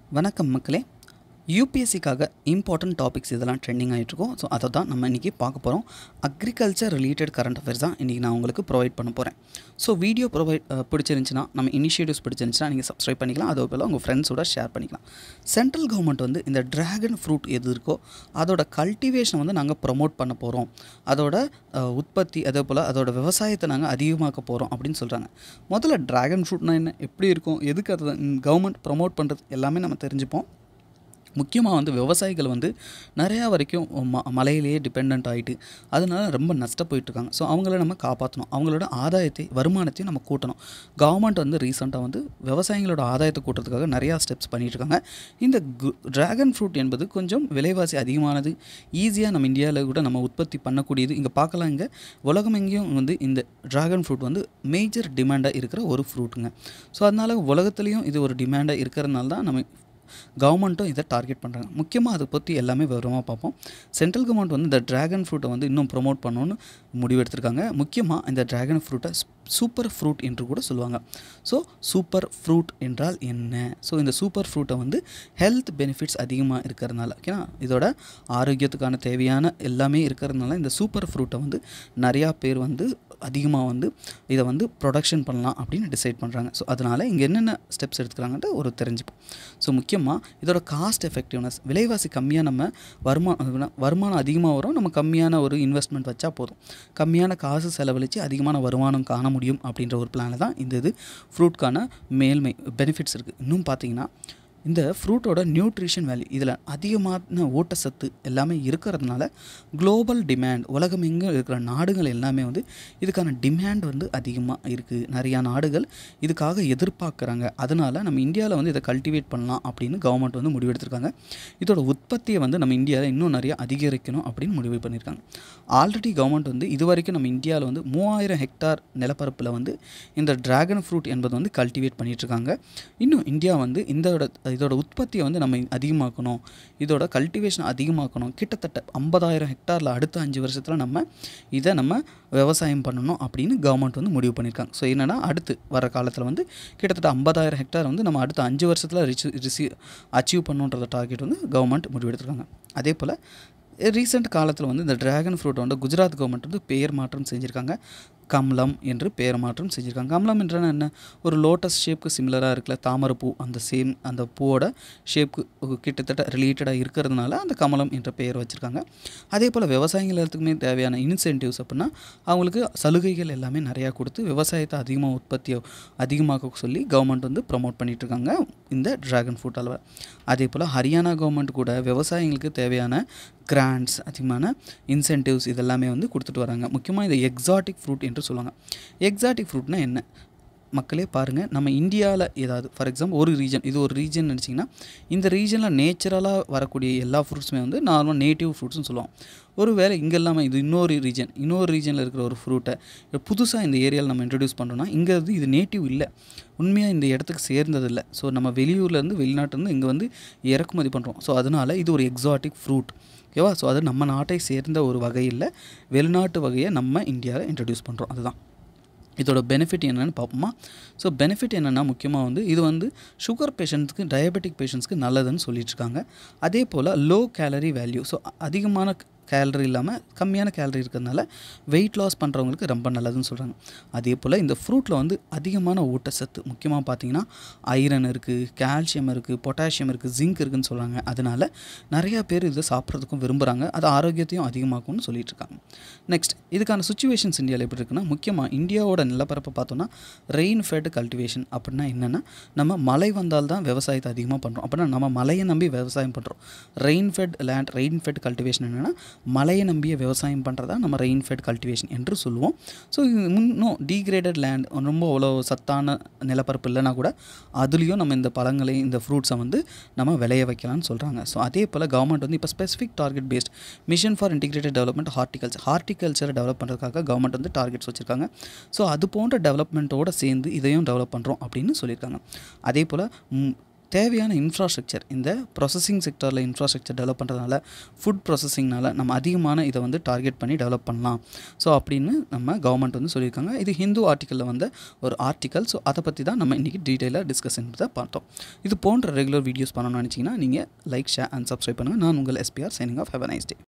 வணக்கம் மக்களே யூபிஎஸ்சிக்காக இம்பார்ட்டன்ட் டாபிக்ஸ் இதெல்லாம் ட்ரெண்டிங் ஆகிட்ருக்கோம் ஸோ அதை தான் நம்ம இன்றைக்கி பார்க்க போகிறோம் அக்ரிகல்ச்சர் ரிலேட்டட் கரண்ட் அஃபேர்ஸ் தான் இன்றைக்கி நான் உங்களுக்கு ப்ரொவைட் பண்ண போகிறேன் ஸோ வீடியோ ப்ரொவைட் பிடிச்சிருந்துச்சுன்னா நம்ம இனிஷியேட்டிவ்ஸ் பிடிச்சிருந்துச்சுன்னா நீங்கள் சப்ஸ்கிரைப் பண்ணிக்கலாம் அதே போல் உங்கள் ஃப்ரெண்ட்ஸோட ஷேர் பண்ணிக்கலாம் சென்ட்ரல் கவர்மெண்ட் வந்து இந்த ட்ராகன் ஃப்ரூட் எது இருக்கோ அதோட கல்டிவேஷனை வந்து நாங்கள் ப்ரொமோட் பண்ண போகிறோம் அதோட அஹ், உற்பத்தி அதே போல் அதோட விவசாயத்தை நாங்கள் அதிகமாக்க போகிறோம் அப்படின்னு சொல்கிறாங்க முதல்ல ட்ராகன் ஃப்ரூட்னா என்ன எப்படி இருக்கும் எதுக்கு அதை கவர்மெண்ட் ப்ரொமோட் பண்ணுறது எல்லாமே நம்ம தெரிஞ்சுப்போம் முக்கியமாக வந்து விவசாயிகள் வந்து நிறையா வரைக்கும் ம மலையிலேயே டிபெண்ட் ஆகிட்டு அதனால ரொம்ப நஷ்டம் போயிட்டுருக்காங்க ஸோ அவங்கள நம்ம காப்பாற்றணும் அவங்களோட ஆதாயத்தை வருமானத்தையும் நம்ம கூட்டணும் கவர்மெண்ட் வந்து ரீசெண்டாக வந்து விவசாயிகளோட ஆதாயத்தை கூட்டுறதுக்காக நிறையா ஸ்டெப்ஸ் பண்ணிகிட்ருக்காங்க இந்த ட்ராகன் ஃப்ரூட் என்பது கொஞ்சம் விலைவாசி அதிகமானது ஈஸியாக நம்ம இந்தியாவில் கூட நம்ம உற்பத்தி பண்ணக்கூடியது இங்கே பார்க்கலாம் இங்கே உலகம் எங்கேயும் வந்து இந்த ட்ராகன் ஃப்ரூட் வந்து மேஜர் டிமாண்டாக இருக்கிற ஒரு ஃப்ரூட்டுங்க ஸோ அதனால் உலகத்துலேயும் இது ஒரு டிமாண்டாக இருக்கிறதுனால தான் நம்ம கவர்மெண்ட்டும் இதை டார்கெட் பண்ணுறாங்க முக்கியமாக அதை பற்றி எல்லாமே விவரமாக பார்ப்போம் சென்ட்ரல் கவர்மெண்ட் வந்து இந்த ட்ராகன் ஃப்ரூட்டை வந்து இன்னும் ப்ரொமோட் பண்ணணும்னு முடிவெடுத்திருக்காங்க முக்கியமாக இந்த ட்ராகன் ஃப்ரூட்டை சூப்பர் ஃப்ரூட் என்று கூட சொல்லுவாங்க ஸோ சூப்பர் ஃப்ரூட் என்றால் என்ன ஸோ இந்த சூப்பர் ஃப்ரூட்டை வந்து ஹெல்த் பெனிஃபிட்ஸ் அதிகமாக இருக்கிறதுனால ஓகேனா இதோட ஆரோக்கியத்துக்கான தேவையான எல்லாமே இருக்கிறதுனால இந்த சூப்பர் ஃப்ரூட்டை வந்து நிறையா பேர் வந்து அதிகமாக வந்து இதை வந்து ப்ரொடக்ஷன் பண்ணலாம் அப்படின்னு டிசைட் பண்ணுறாங்க ஸோ அதனால் இங்கே என்னென்ன ஸ்டெப்ஸ் எடுத்துக்கிறாங்கன்ட்டு ஒரு தெரிஞ்சுப்போம் ஸோ முக்கியமாக இதோட காஸ்ட் எஃபெக்டிவ்னஸ் விலைவாசி கம்மியாக நம்ம வருமானம் வருமானம் அதிகமாக வரும் நம்ம கம்மியான ஒரு இன்வெஸ்ட்மெண்ட் வச்சா போதும் கம்மியான காசு செலவழித்து அதிகமான வருமானம் காண முடியும் அப்படின்ற ஒரு பிளானில் தான் இந்த இது ஃப்ரூட்கான மேல்மை பெனிஃபிட்ஸ் இருக்குது இன்னும் பார்த்தீங்கன்னா இந்த ஃப்ரூட்டோட நியூட்ரிஷன் வேல்யூ இதில் அதிகமான ஊட்டச்சத்து எல்லாமே இருக்கிறதுனால குளோபல் டிமாண்ட் உலகம் எங்கே இருக்கிற நாடுகள் எல்லாமே வந்து இதுக்கான டிமாண்ட் வந்து அதிகமாக இருக்குது நிறையா நாடுகள் இதுக்காக எதிர்பார்க்குறாங்க அதனால் நம்ம இந்தியாவில் வந்து இதை கல்டிவேட் பண்ணலாம் அப்படின்னு கவர்மெண்ட் வந்து முடிவெடுத்திருக்காங்க இதோட உற்பத்தியை வந்து நம்ம இந்தியாவில் இன்னும் நிறைய அதிகரிக்கணும் அப்படின்னு முடிவு பண்ணியிருக்காங்க ஆல்ரெடி கவர்மெண்ட் வந்து இது வரைக்கும் நம்ம இந்தியாவில் வந்து மூவாயிரம் ஹெக்டார் நிலப்பரப்பில் வந்து இந்த டிராகன் ஃப்ரூட் என்பது வந்து கல்டிவேட் பண்ணிகிட்ருக்காங்க இன்னும் இந்தியா வந்து இந்த இதோட உற்பத்தியை வந்து நம்ம அதிகமாக்கணும் இதோட கல்டிவேஷன் அதிகமாக்கணும் கிட்டத்தட்ட ஐம்பதாயிரம் ஹெக்டாரில் அடுத்த அஞ்சு வருஷத்தில் நம்ம இதை நம்ம விவசாயம் பண்ணணும் அப்படின்னு கவர்மெண்ட் வந்து முடிவு பண்ணியிருக்காங்க ஸோ என்னென்னா அடுத்து வர காலத்தில் வந்து கிட்டத்தட்ட ஐம்பதாயிரம் ஹெக்டார் வந்து நம்ம அடுத்த அஞ்சு வருஷத்தில் ரிச் ரிசீவ் அச்சீவ் பண்ணுன்ற டார்கெட் வந்து கவர்மெண்ட் முடிவெடுத்திருக்காங்க அதே போல் ரீசெண்ட் காலத்தில் வந்து இந்த டிராகன் ஃப்ரூட் வந்து குஜராத் கவர்மெண்ட் வந்து பெயர் மாற்றம் செஞ்சுருக்காங்க கமலம் என்று பெயர் மாற்றம் செஞ்சுருக்காங்க கமலம் என்றனா என்ன ஒரு லோட்டஸ் ஷேப்க்கு சிமிலராக இருக்குல்ல தாமரைப்பூ அந்த சேம் அந்த பூவோட ஷேப்க்கு கிட்டத்தட்ட ரிலேட்டடாக இருக்கிறதுனால அந்த கமலம் என்ற பெயர் வச்சுருக்காங்க அதே போல் விவசாயிகள் எல்லாத்துக்குமே தேவையான இன்சென்டிவ்ஸ் அப்படின்னா அவங்களுக்கு சலுகைகள் எல்லாமே நிறையா கொடுத்து விவசாயத்தை அதிகமாக உற்பத்தியை அதிகமாக்க சொல்லி கவர்மெண்ட் வந்து ப்ரமோட் பண்ணிகிட்ருக்காங்க இந்த ட்ராகன் ஃப்ரூட் அல்வா அதே போல் ஹரியானா கவர்மெண்ட் கூட விவசாயிகளுக்கு தேவையான கிராண்ட்ஸ் அதிகமான இன்சென்டிவ்ஸ் இதெல்லாமே வந்து கொடுத்துட்டு வராங்க முக்கியமாக இந்த எக்ஸாட்டிக் ஃப்ரூட் என்று சொல்லுவாங்க எக்ஸாட்டிக் ஃப்ரூட்னா என்ன மக்களே பாருங்கள் நம்ம இந்தியாவில் ஏதாவது ஃபார் எக்ஸாம்பிள் ஒரு ரீஜன் இது ஒரு ரீஜன் நினச்சிங்கன்னா இந்த ரீஜனில் நேச்சுரலாக வரக்கூடிய எல்லா ஃப்ரூட்ஸுமே வந்து நார்மல் நேட்டிவ் ஃப்ரூட்ஸ்னு சொல்லுவோம் ஒரு வேளை இங்கே இல்லாமல் இது இன்னொரு ரீஜன் இன்னொரு ரீஜனில் இருக்கிற ஒரு ஃப்ரூட்டை புதுசாக இந்த ஏரியாவில் நம்ம இன்ட்ரடியூஸ் பண்ணுறோன்னா இங்கே வந்து இது நேட்டிவ் இல்லை உண்மையாக இந்த இடத்துக்கு சேர்ந்தது இல்லை ஸோ நம்ம வெளியூர்லேருந்து வெளிநாட்டிலேருந்து இங்கே வந்து இறக்குமதி பண்ணுறோம் ஸோ அதனால் இது ஒரு எக்ஸாட்டிக் ஃப்ரூட் ஓகேவா ஸோ அது நம்ம நாட்டை சேர்ந்த ஒரு வகையில் வெளிநாட்டு வகையை நம்ம இந்தியாவில் இன்ட்ரடியூஸ் பண்ணுறோம் அதுதான் இதோட பெனிஃபிட் என்னென்னு பார்ப்போமா ஸோ பெனிஃபிட் என்னென்னா முக்கியமாக வந்து இது வந்து சுகர் பேஷண்ட்ஸ்க்கு டயபெட்டிக் பேஷண்ட்ஸ்க்கு நல்லதுன்னு சொல்லிட்டுருக்காங்க அதே போல் லோ கேலரி வேல்யூ ஸோ அதிகமான கேலரி இல்லாமல் கம்மியான கேலரி இருக்கிறதுனால வெயிட் லாஸ் பண்ணுறவங்களுக்கு ரொம்ப நல்லதுன்னு சொல்கிறாங்க அதே போல் இந்த ஃப்ரூட்டில் வந்து அதிகமான ஊட்டச்சத்து முக்கியமாக பார்த்தீங்கன்னா ஐரன் இருக்குது கால்சியம் இருக்குது பொட்டாசியம் இருக்குது ஜிங்க் இருக்குதுன்னு சொல்கிறாங்க அதனால் நிறையா பேர் இதை சாப்பிட்றதுக்கும் விரும்புகிறாங்க அது ஆரோக்கியத்தையும் அதிகமாக்கும்னு சொல்லிட்டு இருக்காங்க நெக்ஸ்ட் இதுக்கான சுச்சுவேஷன்ஸ் இந்தியாவில் எப்படி இருக்குன்னா முக்கியமாக இந்தியாவோட நிலப்பரப்பை பார்த்தோன்னா ரெயின் ஃபெட் கல்டிவேஷன் அப்படின்னா என்னென்னா நம்ம மழை வந்தால் தான் விவசாயத்தை அதிகமாக பண்ணுறோம் அப்படின்னா நம்ம மழையை நம்பி விவசாயம் பண்ணுறோம் rain fed land rain fed cultivation என்னென்னா மழையை நம்பிய விவசாயம் பண்ணுறதா நம்ம ரெயின் ஃபெட் கல்டிவேஷன் என்று சொல்லுவோம் ஸோ இன்னும் டீக்ரேடட் லேண்ட் ரொம்ப அவ்வளோ சத்தான நிலப்பரப்பு இல்லைனா கூட அதுலேயும் நம்ம இந்த பழங்களை இந்த ஃப்ரூட்ஸை வந்து நம்ம விளைய வைக்கலாம்னு சொல்கிறாங்க ஸோ அதே போல் கவர்மெண்ட் வந்து இப்போ specific target based mission for integrated development horticulture ஹார்டிகல்ச்சரை டெவலப் பண்ணுறதுக்காக கவர்மெண்ட் வந்து டார்கெட்ஸ் வச்சுருக்காங்க ஸோ அது போன்ற டெவலப்மெண்ட்டோடு சேர்ந்து இதையும் டெவலப் பண்ணுறோம் அப்படின்னு சொல்லியிருக்காங்க அதே போல் தேவையான இன்ஃப்ராஸ்ட்ரக்சர் இந்த ப்ராசஸிங் செக்டரில் இன்ஃப்ராஸ்ட்ரக்சர் டெவலப் பண்ணுறதுனால ஃபுட் ப்ராசஸிங்னால நம்ம அதிகமான இதை வந்து டார்கெட் பண்ணி டெவலப் பண்ணலாம் ஸோ அப்படின்னு நம்ம கவர்மெண்ட் வந்து சொல்லியிருக்காங்க இது ஹிந்து ஆர்டிக்கலில் வந்த ஒரு ஆர்டிக்கல் ஸோ அதை பற்றி தான் நம்ம இன்றைக்கி டீட்டெயிலாக டிஸ்கஸ் பண்ணுறதை பார்த்தோம் இது போன்ற ரெகுலர் வீடியோஸ் பண்ணணும்னு நினச்சிங்கன்னா நீங்கள் லைக் ஷேர் அண்ட் சப்ஸ்கிரைப் பண்ணுங்கள் நான் உங்கள் SPR signing off have nice day